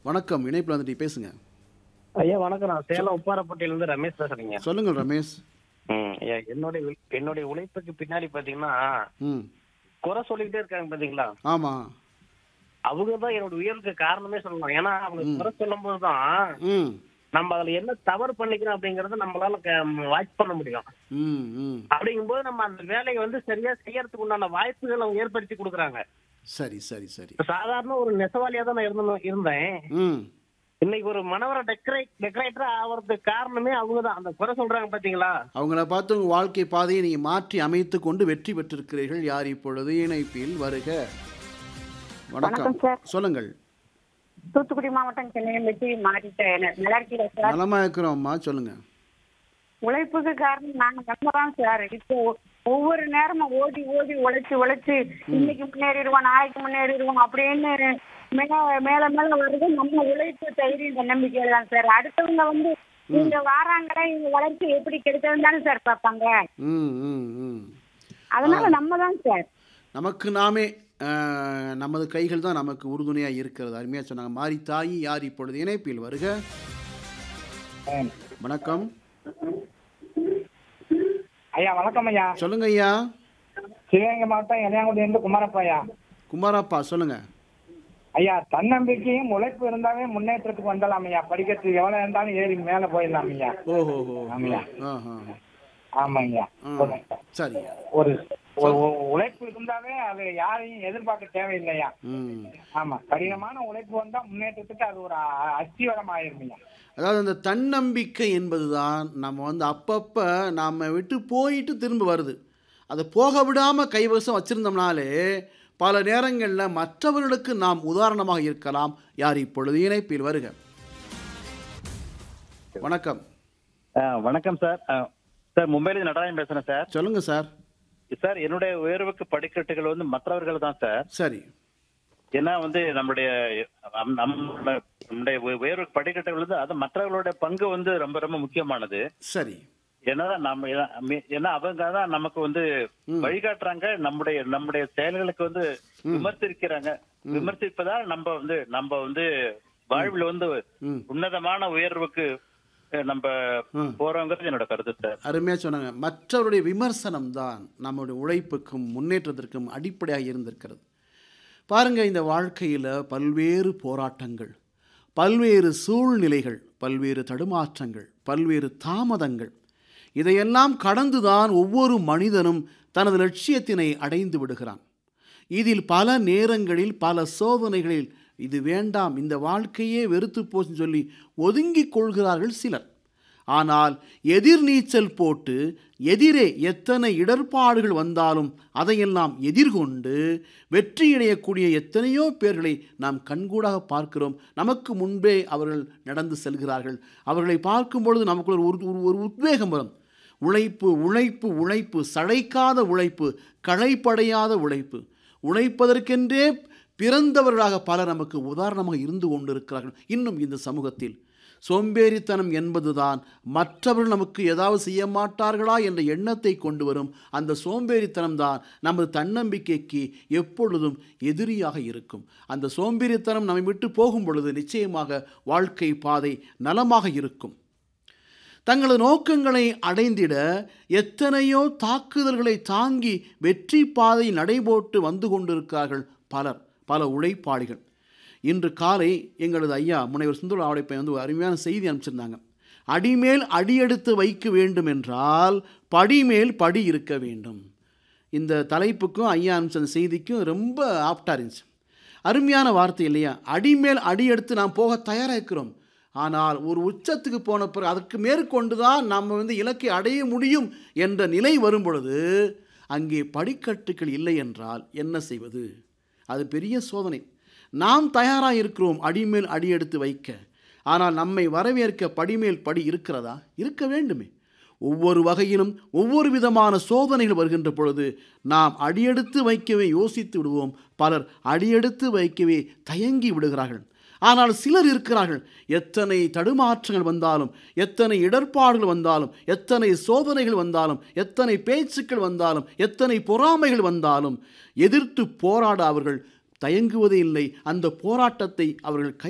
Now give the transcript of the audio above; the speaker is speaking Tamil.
வணக்கம் இணைப்பில் வந்துட்டு பேசுங்க ஐயா வணக்கம் நான் சேலம் உப்பாரப்பட்டியில இருந்து ரமேஷ் பேசுறேங்க சொல்லுங்கள் ரமேஷ் ம், ஐயா என்னுடைய உழை- என்னுடைய உழைப்புக்கு பின்னாடி பாத்தீங்கன்னா ம் குறை சொல்லிக்கிட்டே இருக்காங்க பாத்தீங்களா ஆமாம் அவங்க தான் என்னோட உயர்வுக்கு காரணமே சொல்லலாம் ஏன்னா அவங்க குறை சொல்லும் போதுதான் ம் நம்ம அதுல என்ன தவறு பண்ணிக்கிறோம் அப்படிங்கறத நம்மளால வாட்ச் பண்ண முடியும் ம் ம் அப்படிங்கும்போது நம்ம அந்த வேலையை வந்து சரியா செய்யறதுக்கு உண்டான வாய்ப்புகள் அவங்க ஏற்படுத்தி கொடுக்குறாங்க சரி சரி சரி இப்ப சாதாரண ஒரு நெசவாளியா தான் நான் இருந்தேன் இருந்தேன் ம் இன்னைக்கு ஒரு மனவர டெக்கரேட் டெக்கரேட்டரா ஆவறதுக்கு காரணமே அவங்கதான் அந்த குறை சொல்றாங்க பாத்தீங்களா அவங்கள பார்த்து உங்கள் வாழ்க்கை பாதையை நீங்கள் மாற்றி அமைத்து கொண்டு வெற்றி பெற்றிருக்கிறீர்கள் யார் இப்பொழுது இணைப்பில் வருக வணக்கம் வணக்கம் சார். சொல்லுங்கள் தூத்துக்குடி மாவட்டம் சென்னையில் வெற்றி மாறிட்டேன் நல்லா இருக்கீங்களா சார் நலமா இருக்கிறோம்மா சொல்லுங்க உழைப்புக்கு காரணம் நாங்க நம்ம தான் சார் இப்போ ஒவ்வொரு நேரமும் ஓடி ஓடி உழைச்சு உழைச்சு இன்னைக்கு முன்னேறிடுவோம் நாளைக்கு முன்னேறிடுவோம் அப்படின்னு மேல மேல மேல வருது நம்ம உழைப்பு தைரியம் தன்னம்பிக்கையில தான் சார் அடுத்தவங்க வந்து இங்க வாராங்களா இவங்க வளர்ச்சி எப்படி கெடுத்ததுன்னு தானே சார் பார்ப்பாங்க ம் ம் ம் அதனால நம்ம தான் சார் நமக்கு நாமே அஹ், நமது கைகள் தான் நமக்கு உறுதுணையாக இருக்கிறது அருமையாக சொன்னாங்க மாறி தாயி யார் இப்பொழுது இணைப்பில் வருக வணக்கம் ஐயா வணக்கம் ஐயா சொல்லுங்க ஐயா சிவகங்கை மாவட்டம் இளையாங்குடி இருந்து குமாரப்பா ஐயா குமாரப்பா சொல்லுங்க ஐயா தன்னம்பிக்கையும் உழைப்பு இருந்தாவே முன்னேற்றத்துக்கு வந்துடலாம் ஐயா படிக்கிறதுக்கு எவ்வளவு இருந்தாலும் ஏறி மேல போயிடலாம் ஐயா ஓஹோ ஹோ ஆமாய்யா. ஆஹா ஆமாங்கய்யா ஆ சரி ஒரு ஒரு ஒரு உழைப்பு இருந்தாவே அது யாரையும் எதிர்பார்க்க தேவையில்லையா ம் ஆமா கடினமான உழைப்பு வந்தா முன்னேற்றத்துக்கு அது ஒரு அ- அஸ்திவாரம் ஆயிருமையா அதாவது அந்த தன்னம்பிக்கை என்பதுதான் நம்ம வந்து அப்பப்போ நாம் விட்டு போயிட்டு திரும்ப வருது அதை போக விடாமல் கைவசம் வச்சுருந்தோம்னாலே பல நேரங்களில் மற்றவர்களுக்கு நாம் உதாரணமாக இருக்கலாம் யார் இப்பொழுது இணைப்பில் வருக வணக்கம் ஆ, வணக்கம் சார் ஆ, சார் மும்பையில நடராஜன் பேசுறேன் சார் சொல்லுங்க சார் சார் என்னுடைய உயர்வுக்கு படிக்கட்டுகள் வந்து மற்றவர்கள் தான் சார் சரி ஏன்னா வந்து நம்முடைய நம்- நம்ம- நம்முடைய உய- உயர்வுக்கு படிக்கட்டுகள் வந்து அது மற்றவர்களுடைய பங்கு வந்து ரொம்ப ரொம்ப முக்கியமானது சரி ஏன்னா நம்ம ஏன்னா அவங்க தான் நமக்கு வந்து வழிகாட்டுறாங்க நம்முடைய நம்முடைய செயல்களுக்கு வந்து விமர்சிக்கிறாங்க விமர்சிப்பதால் நம்ம வந்து நம்ம வந்து வாழ்வில் வந்து ம். உன்னதமான உயர்வுக்கு அஹ், நம்ம போறோங்கிறது என்னோட கருத்து சார் அருமையாக சொன்னாங்க மற்றவருடைய விமர்சனம் தான் நம்முடைய உழைப்புக்கும் முன்னேற்றத்திற்கும் அடிப்படையாக இருந்திருக்கிறது பாருங்க இந்த வாழ்க்கையில் பல்வேறு போராட்டங்கள் பல்வேறு சூழ்நிலைகள் பல்வேறு தடுமாற்றங்கள் பல்வேறு தாமதங்கள் இதையெல்லாம் கடந்துதான் ஒவ்வொரு மனிதனும் தனது லட்சியத்தினை அடைந்து விடுகிறான் இதில் பல நேரங்களில் பல சோதனைகளில் இது வேண்டாம் இந்த வாழ்க்கையே வெறுத்து போச்சுன்னு சொல்லி ஒதுங்கிக் கொள்கிறார்கள் சிலர் ஆனால் எதிர்நீச்சல் போட்டு எதிரே எத்தனை இடர்பாடுகள் வந்தாலும் அதையெல்லாம் எதிர்கொண்டு வெற்றியடையக்கூடிய எத்தனையோ பேர்களை நாம் கண்கூடாக பார்க்கிறோம் நமக்கு முன்பே அவர்கள் நடந்து செல்கிறார்கள் அவர்களை பார்க்கும் பொழுது நமக்குள்ள ஒரு ஒரு- ஒரு உத்வேகம் வரும் உழைப்பு உழைப்பு உழைப்பு சளைக்காத உழைப்பு களைப்படையாத உழைப்பு உழைப்பதற்கென்றே பிறந்தவர்களாக பலர் நமக்கு உதாரணமாக இருந்து கொண்டிருக்கிறார்கள் இன்னும் இந்த சமூகத்தில் சோம்பேறித்தனம் என்பதுதான் மற்றவர்கள் நமக்கு ஏதாவது செய்ய மாட்டார்களா என்ற எண்ணத்தை கொண்டு வரும் அந்த சோம்பேறித்தனம் தான் நமது தன்னம்பிக்கைக்கு எப்பொழுதும் எதிரியாக இருக்கும் அந்த சோம்பேறித்தனம் நம்மை விட்டு போகும் பொழுது நிச்சயமாக வாழ்க்கை பாதை நலமாக இருக்கும் தங்களது நோக்கங்களை அடைந்திட எத்தனையோ தாக்குதல்களை தாங்கி வெற்றி பாதை நடைபோட்டு வந்து கொண்டிருக்கிறார்கள் பலர் பல உழைப்பாளிகள் இன்று காலை எங்களது ஐயா முனைவர் சுந்தர ஆவடைப்பை வந்து ஒரு அருமையான செய்தி அனுப்பிச்சிருந்தாங்க அடிமேல் அடியெடுத்து வைக்க வேண்டும் என்றால் படிமேல் படி இருக்க வேண்டும் இந்த தலைப்புக்கும் ஐயா அனுப்பிச்ச அந்த செய்திக்கும் ரொம்ப ஆப்டாக இருந்துச்சு அருமையான வார்த்தை இல்லையா அடிமேல் அடி எடுத்து நாம் போக தயாராக இருக்கிறோம் ஆனால் ஒரு உச்சத்துக்கு போன பிறகு அதற்கு மேற்கொண்டு தான் நம்ம வந்து இலக்கை அடைய முடியும் என்ற நிலை வரும் பொழுது அங்கே படிக்கட்டுகள் இல்லை என்றால் என்ன செய்வது அது பெரிய சோதனை நாம் தயாராக இருக்கிறோம் அடிமேல் அடி எடுத்து வைக்க ஆனால் நம்மை வரவேற்க படிமேல் படி இருக்கிறதா இருக்க வேண்டுமே ஒவ்வொரு வகையிலும் ஒவ்வொரு விதமான சோதனைகள் வருகின்ற பொழுது நாம் அடியெடுத்து வைக்கவே யோசித்து விடுவோம் பலர் அடியெடுத்து வைக்கவே தயங்கி விடுகிறார்கள் ஆனால் சிலர் இருக்கிறார்கள் எத்தனை தடுமாற்றங்கள் வந்தாலும் எத்தனை இடர்பாடுகள் வந்தாலும் எத்தனை சோதனைகள் வந்தாலும் எத்தனை பேச்சுக்கள் வந்தாலும் எத்தனை பொறாமைகள் வந்தாலும் எதிர்த்து போராட அவர்கள் தயங்குவதே இல்லை அந்த போராட்டத்தை அவர்கள் கை